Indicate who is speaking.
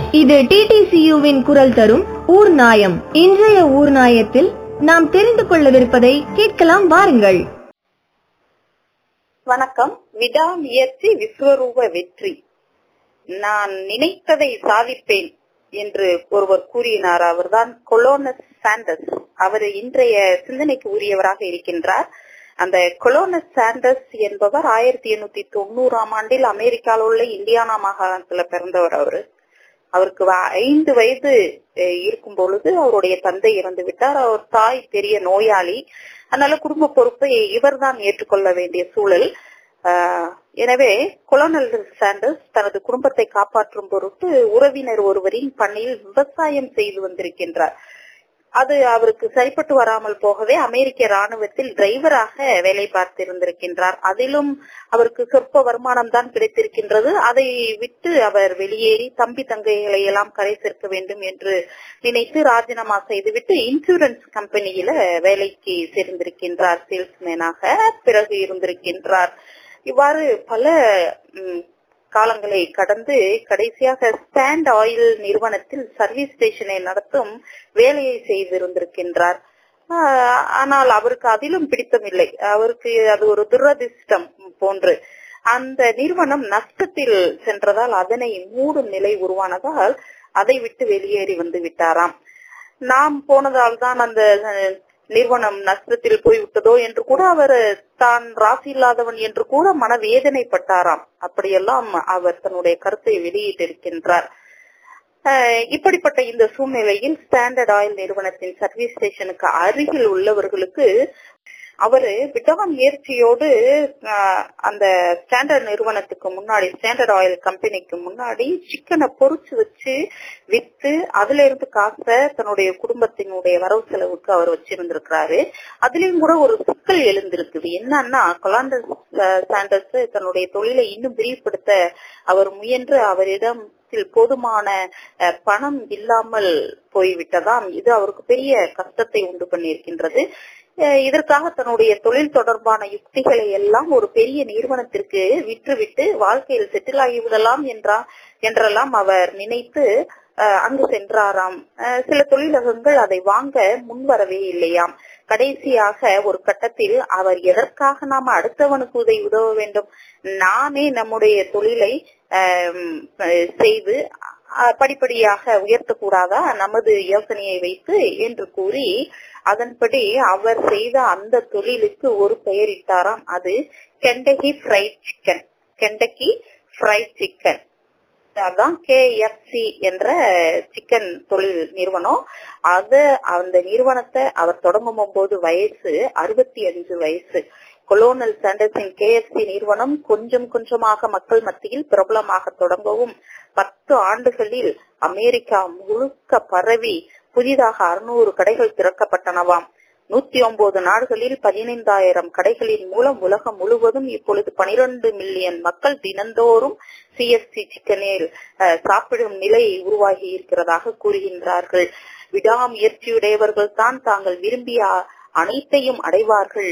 Speaker 1: இது டிடிசியுவின் குரல் தரும் ஊர் நாயம் இன்றைய ஊர் நாயத்தில் நாம் தெரிந்து கொள்ளவிருப்பதை கேட்கலாம் வாருங்கள்
Speaker 2: வணக்கம் விடாமுயற்சி விஸ்வரூப வெற்றி நான் நினைத்ததை சாதிப்பேன் என்று ஒருவர் கூறினார் அவர்தான் கொலோனஸ் சாண்டஸ் அவர் இன்றைய சிந்தனைக்கு உரியவராக இருக்கின்றார் அந்த கொலோனஸ் சாண்டஸ் என்பவர் ஆயிரத்தி எண்ணூத்தி தொண்ணூறாம் ஆண்டில் அமெரிக்காவில் உள்ள இந்தியானா மாகாணத்துல பிறந்தவர் அவரு அவருக்கு ஐந்து வயது இருக்கும் பொழுது அவருடைய தந்தை இறந்து விட்டார் அவர் தாய் பெரிய நோயாளி அதனால குடும்ப பொறுப்பை இவர்தான் ஏற்றுக்கொள்ள வேண்டிய சூழல் எனவே கொலோனல் சாண்டர்ஸ் தனது குடும்பத்தை காப்பாற்றும் பொருட்டு உறவினர் ஒருவரின் பண்ணையில் விவசாயம் செய்து வந்திருக்கின்றார் அது அவருக்கு சரிப்பட்டு வராமல் போகவே அமெரிக்க ராணுவத்தில் டிரைவராக வேலை பார்த்திருந்திருக்கின்றார் அதிலும் அவருக்கு சொற்ப வருமானம் தான் கிடைத்திருக்கின்றது அதை விட்டு அவர் வெளியேறி தம்பி தங்கைகளை எல்லாம் கரை சேர்க்க வேண்டும் என்று நினைத்து ராஜினாமா செய்துவிட்டு இன்சூரன்ஸ் கம்பெனியில வேலைக்கு சேர்ந்திருக்கின்றார் சேல்ஸ்மேனாக பிறகு இருந்திருக்கின்றார் இவ்வாறு பல காலங்களை கடந்து கடைசியாக ஸ்டாண்ட் ஆயில் நிறுவனத்தில் சர்வீஸ் ஸ்டேஷனை நடத்தும் வேலையை செய்திருந்திருக்கின்றார் ஆனால் அவருக்கு அதிலும் பிடித்தமில்லை அவருக்கு அது ஒரு துரதிர்ஷ்டம் போன்று அந்த நிறுவனம் நஷ்டத்தில் சென்றதால் அதனை மூடும் நிலை உருவானதால் அதை விட்டு வெளியேறி வந்து விட்டாராம் நாம் போனதால் தான் அந்த நிறுவனம் நஷ்டத்தில் போய்விட்டதோ என்று கூட அவர் தான் ராசி இல்லாதவன் என்று கூட மனவேதனைப்பட்டாராம் அப்படியெல்லாம் அவர் தன்னுடைய கருத்தை வெளியிட்டிருக்கின்றார் இப்படிப்பட்ட இந்த சூழ்நிலையில் ஸ்டாண்டர்ட் ஆயில் நிறுவனத்தின் சர்வீஸ் ஸ்டேஷனுக்கு அருகில் உள்ளவர்களுக்கு அவரு விடாமுயற்சியோடு அந்த ஸ்டாண்டர்ட் நிறுவனத்துக்கு முன்னாடி ஸ்டாண்டர்ட் ஆயில் கம்பெனிக்கு முன்னாடி சிக்கனை பொறிச்சு வச்சு வித்து அதுல இருந்து காசை தன்னுடைய குடும்பத்தினுடைய வரவு செலவுக்கு அவர் வச்சிருந்திருக்கிறாரு அதுலயும் கூட ஒரு சிக்கல் எழுந்திருக்குது என்னன்னா கொலாண்டர் சாண்டர்ஸ் தன்னுடைய தொழிலை இன்னும் விரிவுபடுத்த அவர் முயன்று அவரிடம் போதுமான பணம் இல்லாமல் போய்விட்டதாம் இது அவருக்கு பெரிய கஷ்டத்தை உண்டு பண்ணியிருக்கின்றது இதற்காக தன்னுடைய தொழில் தொடர்பான யுக்திகளை எல்லாம் ஒரு பெரிய நிறுவனத்திற்கு விற்றுவிட்டு வாழ்க்கையில் செட்டில் ஆகிவிடலாம் என்றா என்றெல்லாம் அவர் நினைத்து அங்கு சென்றாராம் சில தொழிலகங்கள் அதை வாங்க முன்வரவே இல்லையாம் கடைசியாக ஒரு கட்டத்தில் அவர் எதற்காக நாம அடுத்தவனுக்கு உதவி உதவ வேண்டும் நானே நம்முடைய தொழிலை செய்து படிப்படியாக உயர்த்தக்கூடாதா நமது யோசனையை வைத்து என்று கூறி அதன்படி அவர் செய்த அந்த தொழிலுக்கு ஒரு பெயரிட்டாராம் அது Kentucky fried chicken Kentucky fried chicken அதான் கேஎஃப்சி என்ற சிக்கன் தொழில் நிறுவனம் அத அந்த நிறுவனத்தை அவர் தொடங்கும் போது வயசு அறுபத்தி அஞ்சு வயசு கொலோனல் சாண்டர்ஸின் கேஎஃப்சி நிறுவனம் கொஞ்சம் கொஞ்சமாக மக்கள் மத்தியில் பிரபலமாக தொடங்கவும் பத்து ஆண்டுகளில் அமெரிக்கா முழுக்க பரவி புதிதாக அறுநூறு கடைகள் திறக்கப்பட்டனவாம் நூத்தி ஒன்பது நாடுகளில் பதினைந்தாயிரம் கடைகளின் மூலம் உலகம் முழுவதும் இப்பொழுது பனிரெண்டு மில்லியன் மக்கள் தினந்தோறும் சிஎஸ்சி சிக்கனில் சாப்பிடும் நிலை உருவாகி இருக்கிறதாக கூறுகின்றார்கள் விடாமுயற்சியுடையவர்கள் தான் தாங்கள் விரும்பிய அனைத்தையும் அடைவார்கள்